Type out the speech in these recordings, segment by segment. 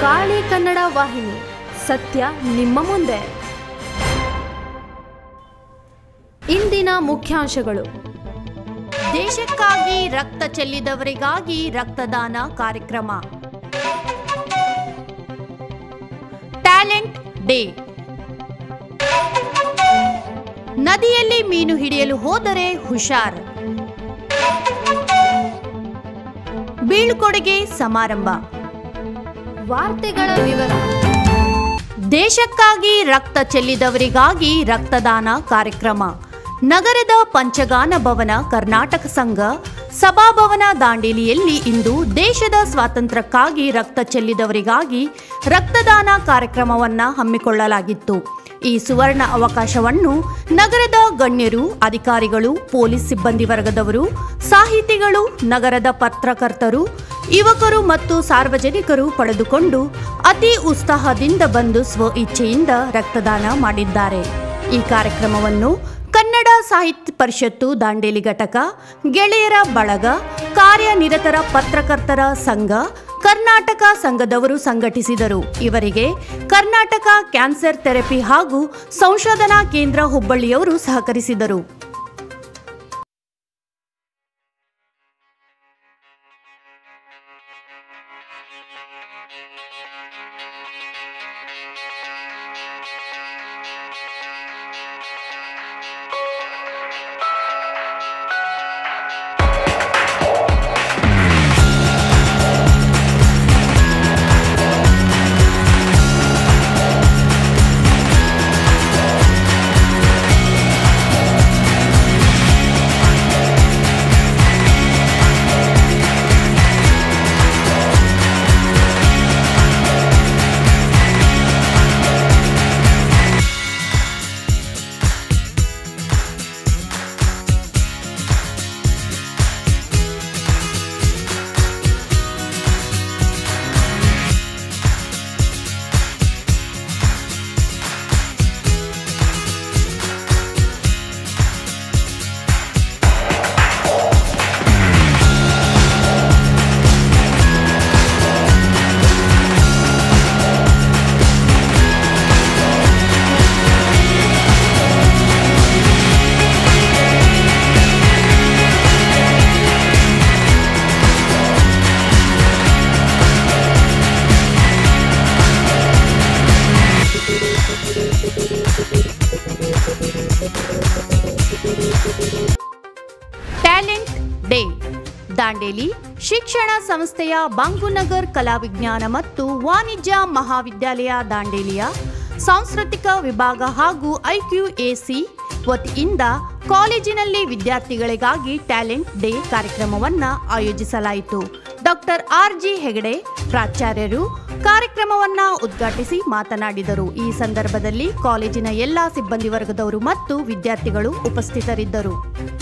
ಕಾಳಿ ಕನ್ನಡ ವಾಹಿನಿ ಸತ್ಯ ನಿಮ್ಮ ಮುಂದೆ ಇಂದಿನ ಮುಖ್ಯಾಂಶಗಳು ದೇಶಕ್ಕಾಗಿ ರಕ್ತ ಚೆಲ್ಲಿದವರಿಗಾಗಿ ರಕ್ತದಾನ ಕಾರ್ಯಕ್ರಮ ಟ್ಯಾಲೆಂಟ್ ಡೇ ನದಿಯಲ್ಲಿ ಮೀನು ಹಿಡಿಯಲು ಹೋದರೆ ಹುಷಾರ್ ಬೀಳ್ಕೊಡುಗೆ ಸಮಾರಂಭ ವಾರ್ತೆಗಳ ವಿವರ ದೇಶಕ್ಕಾಗಿ ರಕ್ತ ಚೆಲ್ಲಿದವರಿಗಾಗಿ ರಕ್ತದಾನ ಕಾರ್ಯಕ್ರಮ ನಗರದ ಪಂಚಗಾನ ಭವನ ಕರ್ನಾಟಕ ಸಂಘ ಸಭಾಭವನ ದಾಂಡೇಲಿಯಲ್ಲಿ ಇಂದು ದೇಶದ ಸ್ವಾತಂತ್ರ್ಯಕ್ಕಾಗಿ ರಕ್ತ ಚೆಲ್ಲಿದವರಿಗಾಗಿ ರಕ್ತದಾನ ಕಾರ್ಯಕ್ರಮವನ್ನು ಹಮ್ಮಿಕೊಳ್ಳಲಾಗಿತ್ತು ಈ ಸುವರ್ಣ ಅವಕಾಶವನ್ನು ನಗರದ ಗಣ್ಯರು ಅಧಿಕಾರಿಗಳು ಪೊಲೀಸ್ ಸಿಬ್ಬಂದಿ ವರ್ಗದವರು ಸಾಹಿತಿಗಳು ನಗರದ ಪತ್ರಕರ್ತರು ಯುವಕರು ಮತ್ತು ಸಾರ್ವಜನಿಕರು ಪಡೆದುಕೊಂಡು ಅತಿ ಉತ್ಸಾಹದಿಂದ ಬಂದು ಸ್ವ ಇಚ್ಛೆಯಿಂದ ರಕ್ತದಾನ ಮಾಡಿದ್ದಾರೆ ಈ ಕಾರ್ಯಕ್ರಮವನ್ನು ಕನ್ನಡ ಸಾಹಿತ್ಯ ಪರಿಷತ್ತು ದಾಂಡೇಲಿ ಘಟಕ ಗೆಳೆಯರ ಬಳಗ ಕಾರ್ಯನಿರತರ ಪತ್ರಕರ್ತರ ಸಂಘ ಕರ್ನಾಟಕ ಸಂಘದವರು ಸಂಘಟಿಸಿದರು ಇವರಿಗೆ ಕರ್ನಾಟಕ ಕ್ಯಾನ್ಸರ್ ಥೆರಪಿ ಹಾಗೂ ಸಂಶೋಧನಾ ಕೇಂದ್ರ ಹುಬ್ಬಳ್ಳಿಯವರು ಸಹಕರಿಸಿದರು ಟ್ಯಾಲೆಂಟ್ ಡೇ ದಾಂಡೇಲಿ ಶಿಕ್ಷಣ ಸಂಸ್ಥೆಯ ಬಾಂಗುನಗರ್ ಕಲಾ ವಿಜ್ಞಾನ ಮತ್ತು ವಾಣಿಜ್ಯ ಮಹಾವಿದ್ಯಾಲಯ ದಾಂಡೇಲಿಯ ಸಾಂಸ್ಕೃತಿಕ ವಿಭಾಗ ಹಾಗೂ ಐಕ್ಯುಎಸಿ ವತಿಯಿಂದ ಕಾಲೇಜಿನಲ್ಲಿ ವಿದ್ಯಾರ್ಥಿಗಳಿಗಾಗಿ ಟ್ಯಾಲೆಂಟ್ ಡೇ ಕಾರ್ಯಕ್ರಮವನ್ನು ಆಯೋಜಿಸಲಾಯಿತು ಡಾಕ್ಟರ್ ಆರ್ ಜಿ ಹೆಗಡೆ ಪ್ರಾಚಾರ್ಯರು ಕಾರ್ಯಕ್ರಮವನ್ನ ಉದ್ಘಾಟಿಸಿ ಮಾತನಾಡಿದರು ಈ ಸಂದರ್ಭದಲ್ಲಿ ಕಾಲೇಜಿನ ಎಲ್ಲಾ ಸಿಬ್ಬಂದಿ ವರ್ಗದವರು ಮತ್ತು ವಿದ್ಯಾರ್ಥಿಗಳು ಉಪಸ್ಥಿತರಿದ್ದರು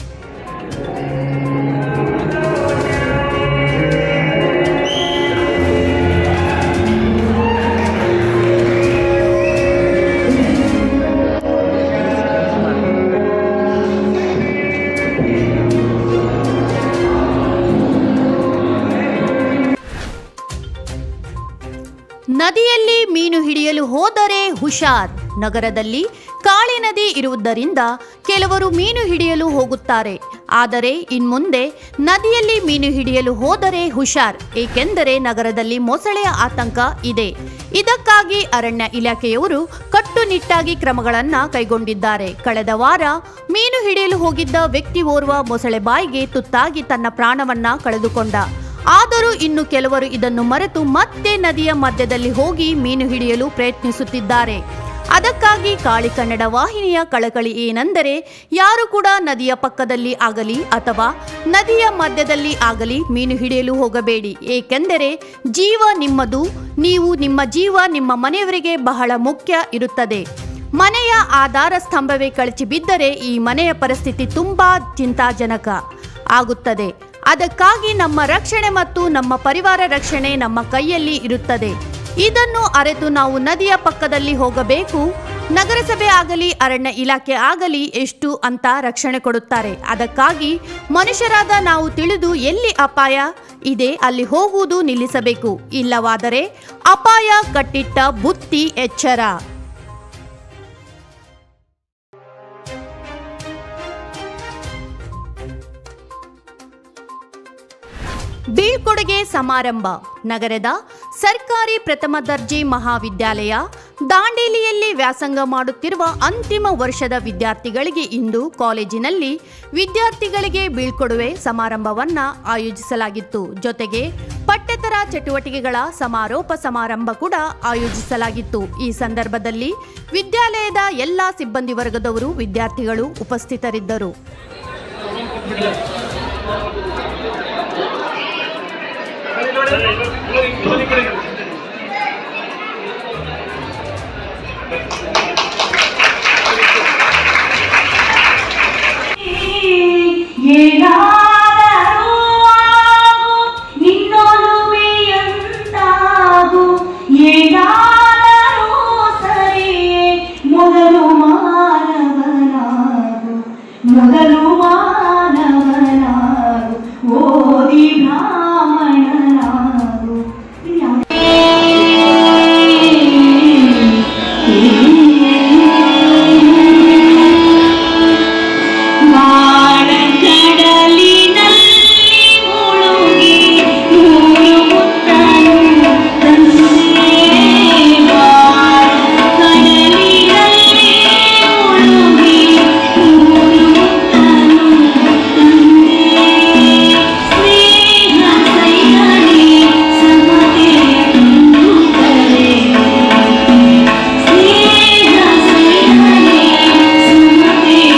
ನದಿಯಲ್ಲಿ ಮೀನು ಹಿಡಿಯಲು ಹೋದರೆ ಹುಷಾರ್ ನಗರದಲ್ಲಿ ಕಾಳಿ ನದಿ ಇರುವುದರಿಂದ ಕೆಲವರು ಮೀನು ಹಿಡಿಯಲು ಹೋಗುತ್ತಾರೆ ಆದರೆ ಇನ್ಮುಂದೆ ನದಿಯಲ್ಲಿ ಮೀನು ಹಿಡಿಯಲು ಹೋದರೆ ಹುಷಾರ್ ಏಕೆಂದರೆ ನಗರದಲ್ಲಿ ಮೊಸಳೆಯ ಆತಂಕ ಇದೆ ಇದಕ್ಕಾಗಿ ಅರಣ್ಯ ಇಲಾಖೆಯವರು ಕಟ್ಟುನಿಟ್ಟಾಗಿ ಕ್ರಮಗಳನ್ನು ಕೈಗೊಂಡಿದ್ದಾರೆ ಕಳೆದ ವಾರ ಮೀನು ಹಿಡಿಯಲು ಹೋಗಿದ್ದ ವ್ಯಕ್ತಿ ಓರ್ವ ಮೊಸಳೆ ಬಾಯಿಗೆ ತುತ್ತಾಗಿ ತನ್ನ ಪ್ರಾಣವನ್ನ ಕಳೆದುಕೊಂಡ ಆದರೂ ಇನ್ನು ಕೆಲವರು ಇದನ್ನು ಮರೆತು ಮತ್ತೆ ನದಿಯ ಮಧ್ಯದಲ್ಲಿ ಹೋಗಿ ಮೀನು ಹಿಡಿಯಲು ಪ್ರಯತ್ನಿಸುತ್ತಿದ್ದಾರೆ ಅದಕ್ಕಾಗಿ ಕಾಳಿ ಕನ್ನಡ ವಾಹಿನಿಯ ಕಳಕಳಿ ಏನೆಂದರೆ ಯಾರು ಕೂಡ ನದಿಯ ಪಕ್ಕದಲ್ಲಿ ಆಗಲಿ ಅಥವಾ ನದಿಯ ಮಧ್ಯದಲ್ಲಿ ಆಗಲಿ ಮೀನು ಹಿಡಿಯಲು ಹೋಗಬೇಡಿ ಏಕೆಂದರೆ ಜೀವ ನಿಮ್ಮದು ನೀವು ನಿಮ್ಮ ಜೀವ ನಿಮ್ಮ ಮನೆಯವರಿಗೆ ಬಹಳ ಮುಖ್ಯ ಇರುತ್ತದೆ ಮನೆಯ ಆಧಾರ ಸ್ತಂಭವೇ ಕಳಚಿ ಬಿದ್ದರೆ ಈ ಮನೆಯ ಪರಿಸ್ಥಿತಿ ತುಂಬಾ ಚಿಂತಾಜನಕ ಆಗುತ್ತದೆ ಅದಕ್ಕಾಗಿ ನಮ್ಮ ರಕ್ಷಣೆ ಮತ್ತು ನಮ್ಮ ಪರಿವಾರ ರಕ್ಷಣೆ ನಮ್ಮ ಕೈಯಲ್ಲಿ ಇರುತ್ತದೆ ಇದನ್ನು ಅರೆತು ನಾವು ನದಿಯ ಪಕ್ಕದಲ್ಲಿ ಹೋಗಬೇಕು ನಗರಸಭೆ ಆಗಲಿ ಅರಣ್ಯ ಇಲಾಖೆ ಆಗಲಿ ಎಷ್ಟು ಅಂತ ರಕ್ಷಣೆ ಕೊಡುತ್ತಾರೆ ಅದಕ್ಕಾಗಿ ಮನುಷ್ಯರಾದ ನಾವು ತಿಳಿದು ಎಲ್ಲಿ ಅಪಾಯ ಇದೆ ಅಲ್ಲಿ ಹೋಗುವುದು ನಿಲ್ಲಿಸಬೇಕು ಇಲ್ಲವಾದರೆ ಅಪಾಯ ಕಟ್ಟಿಟ್ಟ ಬುತ್ತಿ ಎಚ್ಚರ ಬೀಳ್ಕೊಡುಗೆ ಸಮಾರಂಭ ನಗರದ ಸರ್ಕಾರಿ ಪ್ರಥಮ ದರ್ಜೆ ಮಹಾವಿದ್ಯಾಲಯ ದಾಂಡೇಲಿಯಲ್ಲಿ ವ್ಯಾಸಂಗ ಮಾಡುತ್ತಿರುವ ಅಂತಿಮ ವರ್ಷದ ವಿದ್ಯಾರ್ಥಿಗಳಿಗೆ ಇಂದು ಕಾಲೇಜಿನಲ್ಲಿ ವಿದ್ಯಾರ್ಥಿಗಳಿಗೆ ಬೀಳ್ಕೊಡುವೆ ಸಮಾರಂಭವನ್ನ ಆಯೋಜಿಸಲಾಗಿತ್ತು ಜೊತೆಗೆ ಪಠ್ಯೇತರ ಚಟುವಟಿಕೆಗಳ ಸಮಾರೋಪ ಸಮಾರಂಭ ಕೂಡ ಆಯೋಜಿಸಲಾಗಿತ್ತು ಈ ಸಂದರ್ಭದಲ್ಲಿ ವಿದ್ಯಾಲಯದ ಎಲ್ಲ ಸಿಬ್ಬಂದಿ ವರ್ಗದವರು ವಿದ್ಯಾರ್ಥಿಗಳು ಉಪಸ್ಥಿತರಿದ್ದರು ಏನಾದರೂ ಆಗು ನಿನ್ನೊಲುಮೆಯಂತಾಗು ಏನಾದರೂ ಸರಿಯೇ ಮೊದಲು ಮಾನವನಾಗು ಮೊದಲು ಮಾನವನಾಗು ಓದಿ ಬ್ರಾಹ್ಮಣನಾಗು ಇದು ಬಾಳಕಡಲಿನಲ್ಲಿ ಮುಳುಗಿ ನೂರು ಮುತ್ತನು ತಂದೆ ಬಾಳಕಡಲಿನಲ್ಲಿ ಮುಳುಗಿ ನೂರು ಮುತ್ತನು ತಂದೆ ಸ್ನೇಹ ಸೈಗಣಿ ಸಮತೆಯ ತಂದುತ್ತಲೇ ಸ್ನೇಹ ಸೈಗಣಿ ಸಮತೆಯ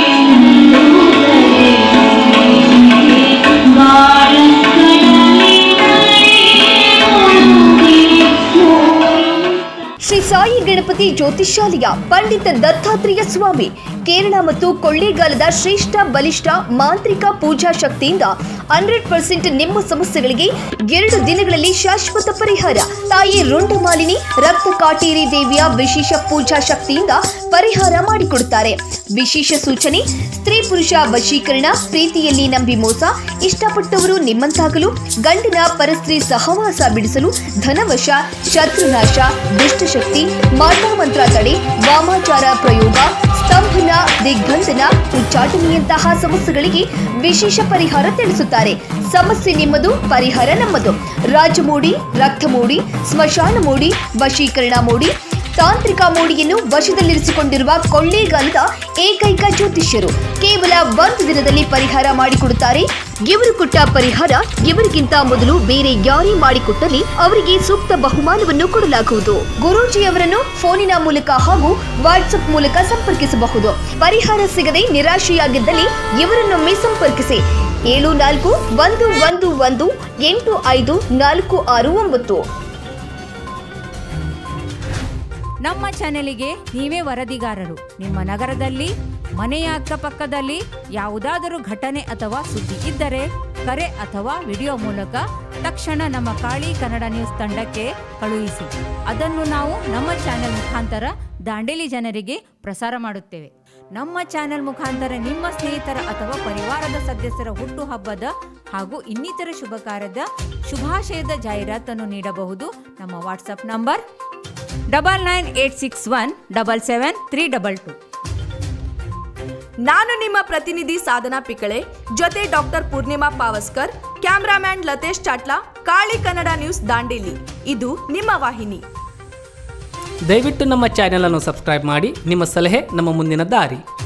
ಶ್ರೀ ಸಾಯಿ ಗಣಪತಿ ಜ್ಯೋತಿಷಾಲಯ ಪಂಡಿತ ದತ್ತಾತ್ರೇಯ ಸ್ವಾಮಿ ಕೇರಳ ಮತ್ತು ಕೊಳ್ಳೇಗಾಲದ ಶ್ರೇಷ್ಠ ಬಲಿಷ್ಠ ಮಾಂತ್ರಿಕ ಪೂಜಾ ಶಕ್ತಿಯಿಂದ ಹಂಡ್ರೆಡ್ ಪರ್ಸೆಂಟ್ ನಿಮ್ಮ ಸಮಸ್ಯೆಗಳಿಗೆ ಎರಡು ದಿನಗಳಲ್ಲಿ ಶಾಶ್ವತ ಪರಿಹಾರ ತಾಯಿ ರುಂಡಮಾಲಿನಿ ರಕ್ತ ಕಾಟೇರಿ ದೇವಿಯ ವಿಶೇಷ ಪೂಜಾ ಶಕ್ತಿಯಿಂದ ಪರಿಹಾರ ಮಾಡಿಕೊಡುತ್ತಾರೆ ವಿಶೇಷ ಸೂಚನೆ ಸ್ತ್ರೀ ಪುರುಷ ವಶೀಕರಣ ಪ್ರೀತಿಯಲ್ಲಿ ನಂಬಿ ಮೋಸ ಇಷ್ಟಪಟ್ಟವರು ನಿಮ್ಮಂತಾಗಲು ಗಂಡಿನ ಪರಸ್ತ್ರೀ ಸಹವಾಸ ಬಿಡಿಸಲು ಧನವಶ ಶತ್ರುನಾಶ ದುಷ್ಟಶಕ್ತಿ ಮಾಟಮಂತ್ರ ತಡೆ ವಾಮಾಚಾರ ಪ್ರಯೋಗ ಸ್ತಂಭನ ದಿಗ್ಬಂಧನ ಉಚ್ಚಾಟನೆಯಂತಹ ಸಮಸ್ಯೆಗಳಿಗೆ ವಿಶೇಷ ಪರಿಹಾರ ತಿಳಿಸುತ್ತಾರೆ ಸಮಸ್ಯೆ ನಿಮ್ಮದು ಪರಿಹಾರ ನಮ್ಮದು ರಾಜಮೂಡಿ ರಕ್ತಮೂಡಿ ಸ್ಮಶಾನ ಮೂಡಿ ವಶೀಕರಣ ಮೂಡಿ ತಾಂತ್ರಿಕ ಮೋಡಿಯನ್ನು ವಶದಲ್ಲಿರಿಸಿಕೊಂಡಿರುವ ಕೊಳ್ಳೇಗಾಲದ ಏಕೈಕ ಜ್ಯೋತಿಷ್ಯರು ಕೇವಲ ಒಂದು ದಿನದಲ್ಲಿ ಪರಿಹಾರ ಮಾಡಿಕೊಡುತ್ತಾರೆ ಇವರು ಕೊಟ್ಟ ಪರಿಹಾರ ಇವರಿಗಿಂತ ಮೊದಲು ಬೇರೆ ಯಾರೇ ಮಾಡಿಕೊಟ್ಟಲ್ಲಿ ಅವರಿಗೆ ಸೂಕ್ತ ಬಹುಮಾನವನ್ನು ಕೊಡಲಾಗುವುದು ಗುರೂಜಿಯವರನ್ನು ಫೋನಿನ ಮೂಲಕ ಹಾಗೂ ವಾಟ್ಸ್ಆಪ್ ಮೂಲಕ ಸಂಪರ್ಕಿಸಬಹುದು ಪರಿಹಾರ ಸಿಗದೆ ನಿರಾಶೆಯಾಗಿದ್ದಲ್ಲಿ ಇವರನ್ನೊಮ್ಮೆ ಸಂಪರ್ಕಿಸಿ ಏಳು ನಾಲ್ಕು ಒಂದು ಒಂದು ಒಂದು ಎಂಟು ಐದು ನಾಲ್ಕು ಆರು ಒಂಬತ್ತು ನಮ್ಮ ಚಾನೆಲಿಗೆ ನೀವೇ ವರದಿಗಾರರು ನಿಮ್ಮ ನಗರದಲ್ಲಿ ಮನೆಯ ಅಕ್ಕಪಕ್ಕದಲ್ಲಿ ಯಾವುದಾದರೂ ಘಟನೆ ಅಥವಾ ಸುದ್ದಿ ಇದ್ದರೆ ಕರೆ ಅಥವಾ ವಿಡಿಯೋ ಮೂಲಕ ತಕ್ಷಣ ನಮ್ಮ ಕಾಳಿ ಕನ್ನಡ ನ್ಯೂಸ್ ತಂಡಕ್ಕೆ ಕಳುಹಿಸಿ ಅದನ್ನು ನಾವು ನಮ್ಮ ಚಾನೆಲ್ ಮುಖಾಂತರ ದಾಂಡೇಲಿ ಜನರಿಗೆ ಪ್ರಸಾರ ಮಾಡುತ್ತೇವೆ ನಮ್ಮ ಚಾನೆಲ್ ಮುಖಾಂತರ ನಿಮ್ಮ ಸ್ನೇಹಿತರ ಅಥವಾ ಪರಿವಾರದ ಸದಸ್ಯರ ಹುಟ್ಟುಹಬ್ಬದ ಹಾಗೂ ಇನ್ನಿತರ ಶುಭ ಕಾರ್ಯದ ಶುಭಾಶಯದ ಜಾಹೀರಾತನ್ನು ನೀಡಬಹುದು ನಮ್ಮ WhatsApp number double nine eight six one double seven three double two ನಾನು ನಿಮ್ಮ ಪ್ರತಿನಿಧಿ ಸಾಧನಾ ಪಿಕಳೆ ಜೊತೆ doctor Purnima Pavaskar cameraman Latesh Chatla Kali Kannada news Dandeli ಇದು ನಿಮ್ಮ ವಾಹಿನಿ ದಯವಿಟ್ಟು ನಮ್ಮ ಚಾನೆಲ್ ಅನ್ನು ಸಬ್ಸ್ಕ್ರೈಬ್ ಮಾಡಿ ನಿಮ್ಮ ಸಲಹೆ ನಮ್ಮ ಮುಂದಿನ ದಾರಿ